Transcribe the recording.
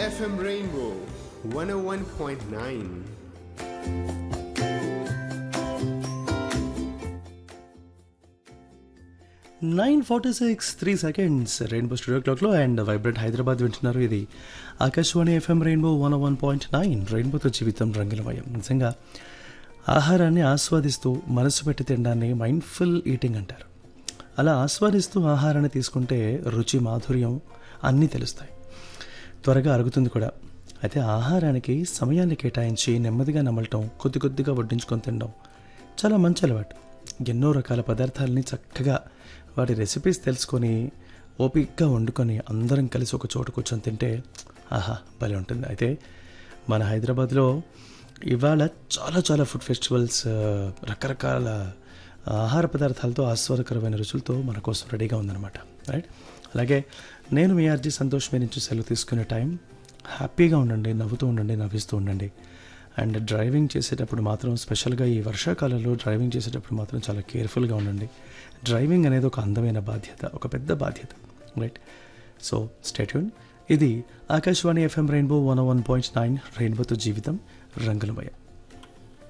FM Rainbow 101.9. Nine forty six three seconds Rainbow studio క్లాక్లో and vibrant Hyderabad వింటున్నారు ఇది Akashvani FM Rainbow one one point nine రెయిన్బోతో జీవితం రంగులమయం నిజంగా ఆహారాన్ని ఆస్వాదిస్తూ మనసు పెట్టి తినడాన్ని మైండ్ఫుల్ ఈటింగ్ అంటారు అలా ఆస్వాదిస్తూ ఆహారాన్ని తీసుకుంటే రుచి మాధుర్యం అన్నీ తెలుస్తాయి త్వరగా అరుగుతుంది కూడా అయితే ఆహారానికి సమయాన్ని కేటాయించి నెమ్మదిగా నమలటం కొద్ది కొద్దిగా వడ్డించుకొని తినడం చాలా మంచి అలవాటు ఎన్నో రకాల పదార్థాలని చక్కగా వాటి రెసిపీస్ తెలుసుకొని ఓపికగా వండుకొని అందరం కలిసి ఒక చోట కూర్చొని తింటే ఆహా భలే ఉంటుంది అయితే మన హైదరాబాద్లో ఇవాళ చాలా చాలా ఫుడ్ ఫెస్టివల్స్ ఆ, రకరకాల ఆహార పదార్థాలతో ఆస్వాదకరమైన రుచులతో మన కోసం రెడీగా ఉందన్నమాట రైట్ అలాగే నేను మీ ఆర్జీ సంతోష్ మీ నుంచి సెలవు తీసుకునే టైం హ్యాపీగా ఉండండి నవ్వుతూ ఉండండి నవ్విస్తూ ఉండండి అండ్ డ్రైవింగ్ చేసేటప్పుడు మాత్రం స్పెషల్గా ఈ వర్షాకాలంలో డ్రైవింగ్ చేసేటప్పుడు మాత్రం చాలా కేర్ఫుల్గా ఉండండి డ్రైవింగ్ అనేది ఒక అందమైన బాధ్యత ఒక పెద్ద బాధ్యత రైట్ సో స్టేట్యూన్ ఇది Akashvani FM Rainbow one one point nine రెయిన్బోతో జీవితం రంగులమయ